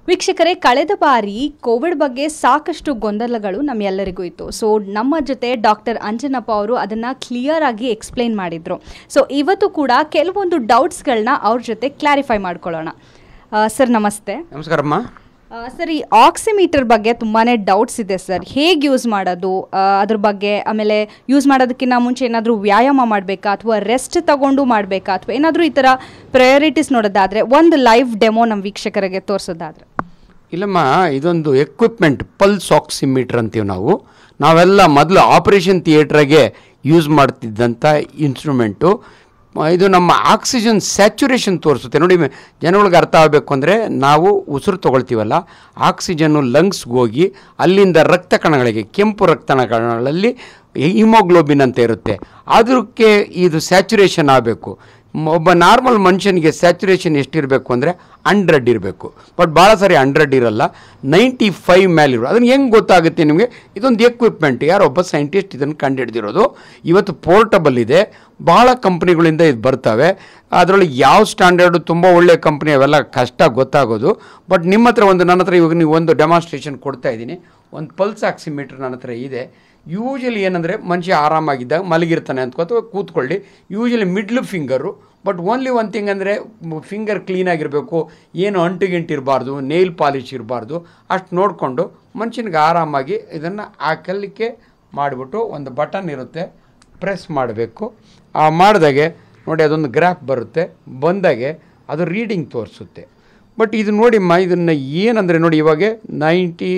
ವೀಕ್ಷಕರೇ ಕಳೆದ ಬಾರಿ ಕೋವಿಡ್ ಬಗ್ಗೆ ಸಾಕಷ್ಟು ಗೊಂದಲಗಳು ನಮ್ಮೆಲ್ಲರಿಗೂ ಇತ್ತು ಸೊ ನಮ್ಮ ಜೊತೆ ಡಾಕ್ಟರ್ ಅಂಜನಪ್ಪ ಅವರು ಅದನ್ನು ಕ್ಲಿಯರ್ ಆಗಿ ಎಕ್ಸ್ಪ್ಲೈನ್ ಮಾಡಿದರು ಸೊ ಇವತ್ತು ಕೂಡ ಕೆಲವೊಂದು ಡೌಟ್ಸ್ಗಳನ್ನ ಅವ್ರ ಜೊತೆ ಕ್ಲಾರಿಫೈ ಮಾಡ್ಕೊಳ್ಳೋಣ ಸರ್ ನಮಸ್ತೆ ನಮಸ್ಕಾರಮ್ಮ ಆ, ಸರ್ ಈ ಆಕ್ಸಿಮೀಟರ್ ಬಗ್ಗೆ ತುಂಬಾ ಡೌಟ್ಸ್ ಇದೆ ಸರ್ ಹೇಗೆ ಯೂಸ್ ಮಾಡೋದು ಆ, ಅದ್ರ ಬಗ್ಗೆ ಆಮೇಲೆ ಯೂಸ್ ಮಾಡೋದಕ್ಕಿಂತ ಮುಂಚೆ ಏನಾದರೂ ವ್ಯಾಯಾಮ ಮಾಡಬೇಕಾ ಅಥವಾ ರೆಸ್ಟ್ ತಗೊಂಡು ಮಾಡಬೇಕಾ ಅಥವಾ ಏನಾದರೂ ಈ ಥರ ಪ್ರಯಾರಿಟೀಸ್ ನೋಡೋದಾದರೆ ಒಂದು ಲೈವ್ ಡೆಮೋ ನಮ್ಮ ವೀಕ್ಷಕರಿಗೆ ತೋರಿಸೋದಾದ್ರೆ ಇಲ್ಲಮ್ಮ ಇದೊಂದು ಎಕ್ವಿಪ್ಮೆಂಟ್ ಪಲ್ಸ್ ಆಕ್ಸಿಮೀಟರ್ ಅಂತೀವಿ ನಾವು ನಾವೆಲ್ಲ ಮೊದಲು ಆಪರೇಷನ್ ಥಿಯೇಟ್ರಾಗೆ ಯೂಸ್ ಮಾಡ್ತಿದ್ದಂಥ ಇನ್ಸ್ಟ್ರೂಮೆಂಟು ಇದು ನಮ್ಮ ಆಕ್ಸಿಜನ್ ಸ್ಯಾಚುರೇಷನ್ ತೋರಿಸುತ್ತೆ ನೋಡಿ ಮೆ- ಜನಗಳಿಗೆ ಅರ್ಥ ಆಗಬೇಕು ಅಂದರೆ ನಾವು ಉಸಿರು ತೊಗೊಳ್ತೀವಲ್ಲ ಆಕ್ಸಿಜನ್ನು ಲಂಗ್ಸ್ಗೆ ಹೋಗಿ ಅಲ್ಲಿಂದ ರಕ್ತ ಕಣಗಳಿಗೆ ಕೆಂಪು ರಕ್ತ ಕಣಗಳಲ್ಲಿ ಹಿಮೋಗ್ಲೋಬಿನ್ ಅಂತ ಇರುತ್ತೆ ಅದಕ್ಕೆ ಇದು ಸ್ಯಾಚುರೇಷನ್ ಆಗಬೇಕು ಒಬ್ಬ ನಾರ್ಮಲ್ ಮನುಷ್ಯನಿಗೆ ಸ್ಯಾಚುರೇಷನ್ ಎಷ್ಟಿರಬೇಕು ಅಂದರೆ ಹಂಡ್ರೆಡ್ ಇರಬೇಕು ಬಟ್ ಭಾಳ ಸಾರಿ ಹಂಡ್ರೆಡ್ ಇರಲ್ಲ ನೈಂಟಿ ಫೈವ್ ಮೇಲೆ ಇರೋ ಅದನ್ನು ಹೆಂಗೆ ಗೊತ್ತಾಗುತ್ತೆ ನಿಮಗೆ ಇದೊಂದು ಎಕ್ವಿಪ್ಮೆಂಟ್ ಯಾರೊಬ್ಬ ಸೈಂಟಿಸ್ಟ್ ಇದನ್ನು ಕಂಡುಹಿಡ್ದಿರೋದು ಇವತ್ತು ಪೋರ್ಟಬಲ್ ಇದೆ ಭಾಳ ಕಂಪ್ನಿಗಳಿಂದ ಇದು ಬರ್ತವೆ ಅದರೊಳಗೆ ಯಾವ ಸ್ಟ್ಯಾಂಡರ್ಡು ತುಂಬ ಒಳ್ಳೆಯ ಕಂಪ್ನಿ ಅವೆಲ್ಲ ಕಷ್ಟ ಗೊತ್ತಾಗೋದು ಬಟ್ ನಿಮ್ಮ ಹತ್ರ ಒಂದು ನನ್ನ ಹತ್ರ ಇವಾಗ ನೀವು ಒಂದು ಡೆಮಾನ್ಸ್ಟ್ರೇಷನ್ ಕೊಡ್ತಾ ಇದ್ದೀನಿ ಒಂದು ಪಲ್ಸ್ ಆಕ್ಸಿಮೀಟರ್ ನನ್ನ ಹತ್ರ ಇದೆ ಯೂಶಲಿ ಏನಂದರೆ ಮನುಷ್ಯ ಆರಾಮಾಗಿದ್ದಾಗ ಮಲಗಿರ್ತಾನೆ ಅಂತ ಅಥವಾ ಕೂತ್ಕೊಳ್ಳಿ usually middle finger but only one thing ಅಂದರೆ ಫಿಂಗರ್ ಕ್ಲೀನಾಗಿರಬೇಕು ಏನು ಅಂಟುಗಿಂಟು ಇರಬಾರ್ದು ನೇಲ್ ಪಾಲಿಶ್ ಇರಬಾರ್ದು ಅಷ್ಟು ನೋಡಿಕೊಂಡು ಮನುಷ್ಯನಿಗೆ ಆರಾಮಾಗಿ ಇದನ್ನು ಹಾಕಲಿಕ್ಕೆ ಮಾಡಿಬಿಟ್ಟು ಒಂದು ಬಟನ್ ಇರುತ್ತೆ ಪ್ರೆಸ್ ಮಾಡಬೇಕು ಆ ಮಾಡಿದಾಗೆ ನೋಡಿ ಅದೊಂದು ಗ್ರಾಫ್ ಬರುತ್ತೆ ಬಂದಾಗೆ ಅದು ರೀಡಿಂಗ್ ತೋರಿಸುತ್ತೆ ಬಟ್ ಇದು ನೋಡಿಮ್ಮ ಇದನ್ನು ಏನಂದರೆ ನೋಡಿ ಇವಾಗ ನೈಂಟಿ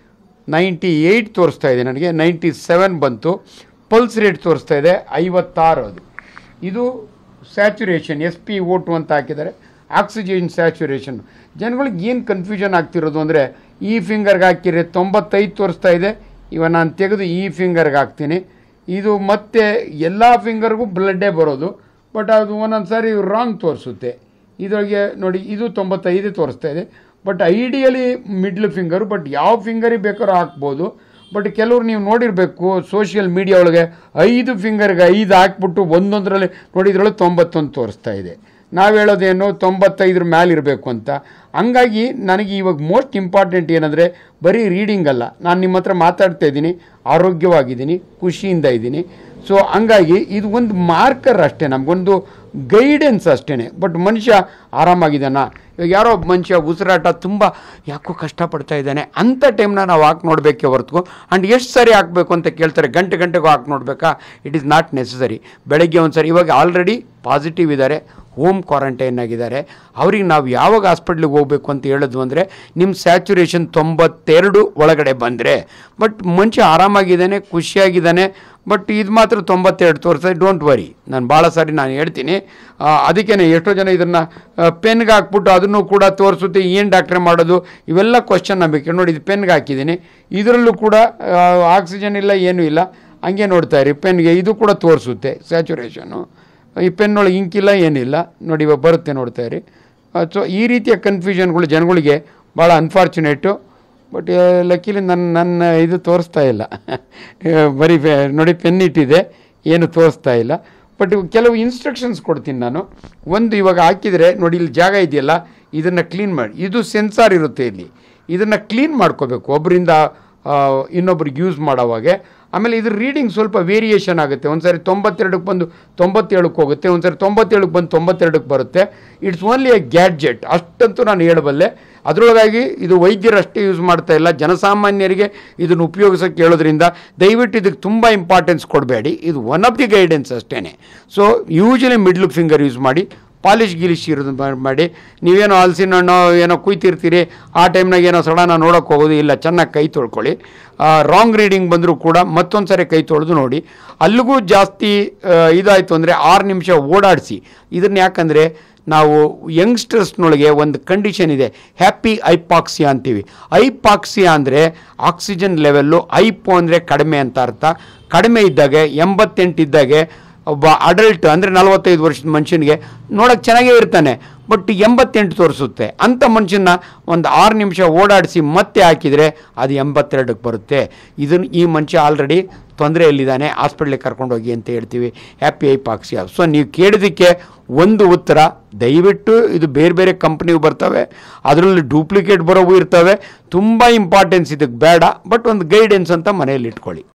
ನೈಂಟಿ ಏಯ್ಟ್ ತೋರಿಸ್ತಾ ಇದೆ ನನಗೆ ನೈಂಟಿ ಸೆವೆನ್ ಬಂತು ಪಲ್ಸ್ ರೇಟ್ ತೋರಿಸ್ತಾ ಇದೆ ಐವತ್ತಾರು ಅದು ಇದು saturation S P O two ಅಂತ ಹಾಕಿದ್ದಾರೆ ಆಕ್ಸಿಜನ್ ಸ್ಯಾಚುರೇಷನ್ ಜನಗಳಿಗೆ ಏನು ಕನ್ಫ್ಯೂಷನ್ ಆಗ್ತಿರೋದು ಅಂದರೆ ಈ ಫಿಂಗರ್ಗೆ ಹಾಕಿದ್ರೆ ತೊಂಬತ್ತೈದು ತೋರಿಸ್ತಾ ಇದೆ ಇವಾಗ ನಾನು ತೆಗೆದು ಈ ಫಿಂಗರ್ಗೆ ಹಾಕ್ತೀನಿ ಇದು ಮತ್ತೆ ಎಲ್ಲ ಫಿಂಗರ್ಗೂ ಬ್ಲಡ್ಡೇ ಬರೋದು ಬಟ್ ಅದು ಒಂದೊಂದು ಸಾರಿ ರಾಂಗ್ ತೋರಿಸುತ್ತೆ ಇದರೊಳಗೆ ನೋಡಿ ಇದು ತೊಂಬತ್ತೈದು ತೋರಿಸ್ತಾ ಇದೆ but ideally middle finger but ಯಾವ ಫಿಂಗರಿಗೆ ಬೇಕಾದ್ರೂ ಹಾಕ್ಬೋದು ಬಟ್ ಕೆಲವ್ರು ನೀವು ನೋಡಿರಬೇಕು ಸೋಷಿಯಲ್ ಮೀಡಿಯಾ ಒಳಗೆ ಐದು ಫಿಂಗರ್ಗೆ ಐದು ಹಾಕ್ಬಿಟ್ಟು ಒಂದೊಂದರಲ್ಲಿ ನೋಡಿ ಇದರೊಳಗೆ ತೊಂಬತ್ತೊಂದು ತೋರಿಸ್ತಾ ಇದೆ ನಾವು ಹೇಳೋದೇನು ತೊಂಬತ್ತೈದರ ಮೇಲೆ ಇರಬೇಕು ಅಂತ ಹಂಗಾಗಿ ನನಗೆ ಇವಾಗ ಮೋಸ್ಟ್ ಇಂಪಾರ್ಟೆಂಟ್ ಏನಂದರೆ ಬರೀ ರೀಡಿಂಗ್ ಅಲ್ಲ ನಾನು ನಿಮ್ಮ ಹತ್ರ ಮಾತಾಡ್ತಾ ಇದ್ದೀನಿ ಆರೋಗ್ಯವಾಗಿದ್ದೀನಿ ಖುಷಿಯಿಂದ ಇದ್ದೀನಿ ಸೊ ಹಂಗಾಗಿ ಇದು ಒಂದು ಮಾರ್ಕರ್ ಅಷ್ಟೇ ನಮಗೊಂದು ಗೈಡೆನ್ಸ್ ಅಷ್ಟೇ ಬಟ್ ಮನುಷ್ಯ ಆರಾಮಾಗಿದ್ದಾನ ಇವಾಗ ಯಾರೋ ಒಬ್ಬ ಮನುಷ್ಯ ಉಸಿರಾಟ ತುಂಬ ಯಾಕೋ ಕಷ್ಟಪಡ್ತಾ ಇದ್ದಾನೆ ಅಂಥ ಟೈಮ್ನ ನಾವು ಹಾಕಿ ನೋಡಬೇಕೆ ಹೊರತು ಆ್ಯಂಡ್ ಎಷ್ಟು ಸರಿ ಹಾಕಬೇಕು ಅಂತ ಕೇಳ್ತಾರೆ ಗಂಟೆ ಗಂಟೆಗೂ ಹಾಕಿ ನೋಡಬೇಕಾ ಇಟ್ ಈಸ್ ನಾಟ್ ನೆಸಸರಿ ಬೆಳಗ್ಗೆ ಒಂದು ಸರಿ ಇವಾಗ ಆಲ್ರೆಡಿ ಪಾಸಿಟಿವ್ ಇದ್ದಾರೆ ಹೋಮ್ ಕ್ವಾರಂಟೈನ್ ಆಗಿದ್ದಾರೆ ಅವ್ರಿಗೆ ನಾವು ಯಾವಾಗ ಹಾಸ್ಪಿಟ್ಲಿಗೆ ಹೋಗಬೇಕು ಅಂತ ಹೇಳಿದ್ವು ಅಂದರೆ ನಿಮ್ಮ ಸ್ಯಾಚುರೇಷನ್ ತೊಂಬತ್ತೆರಡು ಒಳಗಡೆ ಬಂದರೆ ಬಟ್ ಮನುಷ್ಯ ಆರಾಮಾಗಿದ್ದಾನೆ ಖುಷಿಯಾಗಿದ್ದಾನೆ ಬಟ್ ಇದು ಮಾತ್ರ ತೊಂಬತ್ತೆರಡು ತೋರಿಸ್ತದೆ ಡೋಂಟ್ ವರಿ ನಾನು ಭಾಳ ಸಾರಿ ನಾನು ಹೇಳ್ತೀನಿ ಅದಕ್ಕೇ ಎಷ್ಟೋ ಜನ ಇದನ್ನು ಪೆನ್ಗೆ ಹಾಕ್ಬಿಟ್ಟು ಅದನ್ನು ಕೂಡ ತೋರಿಸುತ್ತೆ ಏನು ಡಾಕ್ಟ್ರೆ ಮಾಡೋದು ಇವೆಲ್ಲ ಕ್ವಶನ್ ನಂಬಿಕೆ ನೋಡಿ ಇದು ಪೆನ್ಗೆ ಹಾಕಿದ್ದೀನಿ ಇದರಲ್ಲೂ ಕೂಡ ಆಕ್ಸಿಜನ್ ಇಲ್ಲ ಏನೂ ಇಲ್ಲ ಹಂಗೆ ನೋಡ್ತಾ ಇರಿ ಪೆನ್ಗೆ ಇದು ಕೂಡ ತೋರಿಸುತ್ತೆ ಸ್ಯಾಚುರೇಷನು ಈ ಪೆನ್ನೊಳಗೆ ಇಂಕಿಲ್ಲ ಏನಿಲ್ಲ ನೋಡಿ ಇವಾಗ ಬರುತ್ತೆ ನೋಡ್ತಾ ಇರಿ ಸೊ ಈ ರೀತಿಯ ಕನ್ಫ್ಯೂಷನ್ಗಳು ಜನಗಳಿಗೆ ಭಾಳ ಅನ್ಫಾರ್ಚುನೇಟು ಬಟ್ ಲಕ್ಕಿಲಿ ನನ್ನ ನನ್ನ ಇದು ತೋರಿಸ್ತಾ ಇಲ್ಲ ಬರೀ ಪೆ- ನೋಡಿ ಪೆನ್ ಇಟ್ಟಿದೆ ಏನು ತೋರಿಸ್ತಾ ಇಲ್ಲ ಬಟ್ ಇವಾಗ ಕೆಲವು ಇನ್ಸ್ಟ್ರಕ್ಷನ್ಸ್ ಕೊಡ್ತೀನಿ ನಾನು ಒಂದು ಇವಾಗ ಹಾಕಿದರೆ ನೋಡಿ ಇಲ್ಲಿ ಜಾಗ ಇದೆಯಲ್ಲ ಇದನ್ನು ಕ್ಲೀನ್ ಮಾಡಿ ಇದು ಸೆನ್ಸಾರ್ ಇರುತ್ತೆ ಇಲ್ಲಿ ಇದನ್ನು ಕ್ಲೀನ್ ಮಾಡ್ಕೋಬೇಕು ಒಬ್ಬರಿಂದ ಇನ್ನೊಬ್ರಿಗೆ ಯೂಸ್ ಮಾಡೋವಾಗೆ ಆಮೇಲೆ ಇದ್ರ ರೀಡಿಂಗ್ ಸ್ವಲ್ಪ ವೇರಿಯೇಷನ್ ಆಗುತ್ತೆ ಒಂದು ಸಾರಿ ತೊಂಬತ್ತೆರಡಕ್ಕೆ ಬಂದು ತೊಂಬತ್ತೇಳಕ್ಕೆ ಹೋಗುತ್ತೆ ಒಂದು ಸಾರಿ ತೊಂಬತ್ತೇಳಕ್ಕೆ ಬಂದು ತೊಂಬತ್ತೆರಡಕ್ಕೆ ಬರುತ್ತೆ ಇಟ್ಸ್ ಓನ್ಲಿ ಎ ಗ್ಯಾಡ್ಜೆಟ್ ಅಷ್ಟಂತೂ ನಾನು ಹೇಳಬಲ್ಲೆ ಅದರೊಳಗಾಗಿ ಇದು ವೈದ್ಯರಷ್ಟೇ ಯೂಸ್ ಮಾಡ್ತಾ ಇಲ್ಲ ಜನಸಾಮಾನ್ಯರಿಗೆ ಇದನ್ನು ಉಪಯೋಗಿಸೋಕೆ ಹೇಳೋದ್ರಿಂದ ದಯವಿಟ್ಟು ಇದಕ್ಕೆ ತುಂಬ ಇಂಪಾರ್ಟೆನ್ಸ್ ಕೊಡಬೇಡಿ ಇದು ಒನ್ ಆಫ್ ದಿ ಗೈಡೆನ್ಸ್ ಅಷ್ಟೇ so usually middle finger use ಮಾಡಿ ಪಾಲಿಶ್ ಗಿಲಿಶ್ ಇರೋದು ಮಾ- ಮಾಡಿ ನೀವೇನೋ ಹಲಸಿನ ಹಣ್ಣು ಏನೋ ಕುಯ್ತಿರ್ತೀರಿ ಆ ಟೈಮ್ನಾಗ ಏನೋ ಸಡನ್ನ ನೋಡೋಕೆ ಹೋಗೋದು ಇಲ್ಲ ಚೆನ್ನಾಗಿ ಕೈ ತೊಳ್ಕೊಳ್ಳಿ ರಾಂಗ್ ರೀಡಿಂಗ್ ಬಂದರೂ ಕೂಡ ಮತ್ತೊಂದು ಸರಿ ಕೈ ತೊಳೆದು ನೋಡಿ ಅಲ್ಲಿಗೂ ಜಾಸ್ತಿ ಆ, ಇದಾಯಿತು ಅಂದರೆ ಆರು ನಿಮಿಷ ಓಡಾಡಿಸಿ ಇದನ್ನು ಯಾಕಂದರೆ ನಾವು ಯಂಗ್ಸ್ಟರ್ಸ್ನೊಳಗೆ ಒಂದು ಕಂಡೀಷನ್ ಇದೆ ಹ್ಯಾಪಿ ಐಪಾಕ್ಸಿಯಾ ಅಂತೀವಿ ಐಪಾಕ್ಸಿಯಾ ಅಂದರೆ ಆಕ್ಸಿಜನ್ ಲೆವೆಲ್ಲು ಐಪೋ ಅಂದರೆ ಕಡಿಮೆ ಅಂತ ಅರ್ಥ ಕಡಿಮೆ ಇದ್ದಾಗೆ ಎಂಬತ್ತೆಂಟು ಇದ್ದಾಗೆ ಒಬ್ಬ ಅಡಲ್ಟ್ ಅಂದರೆ ನಲವತ್ತೈದು ವರ್ಷದ ಮನುಷ್ಯನಿಗೆ ನೋಡೋಕೆ ಚೆನ್ನಾಗೇ ಇರ್ತಾನೆ ಬಟ್ ಎಂಬತ್ತೆಂಟು ತೋರಿಸುತ್ತೆ ಅಂಥ ಮನುಷ್ಯನ ಒಂದು ಆರು ನಿಮಿಷ ಓಡಾಡಿಸಿ ಮತ್ತೆ ಹಾಕಿದರೆ ಅದು ಎಂಬತ್ತೆರಡಕ್ಕೆ ಬರುತ್ತೆ ಇದನ್ನು ಈ ಮನುಷ್ಯ ಆಲ್ರೆಡಿ ತೊಂದರೆಯಲ್ಲಿದ್ದಾನೆ ಹಾಸ್ಪಿಟ್ಲಿಗೆ ಕರ್ಕೊಂಡೋಗಿ ಅಂತ ಹೇಳ್ತೀವಿ ಹ್ಯಾಪಿ ಐಪಾಕ್ಸಿಯಾ ಸೊ ನೀವು ಕೇಳಿದ್ದಕ್ಕೆ ಒಂದು ಉತ್ತರ ದಯವಿಟ್ಟು ಇದು ಬೇರೆ ಬೇರೆ ಕಂಪ್ನಿವು ಬರ್ತವೆ ಅದರಲ್ಲಿ ಡೂಪ್ಲಿಕೇಟ್ ಬರೋವು ಇರ್ತವೆ ತುಂಬ ಇಂಪಾರ್ಟೆನ್ಸ್ ಇದಕ್ಕೆ ಬೇಡ ಬಟ್ ಒಂದು ಗೈಡೆನ್ಸ್ ಅಂತ ಮನೆಯಲ್ಲಿ ಇಟ್ಕೊಳ್ಳಿ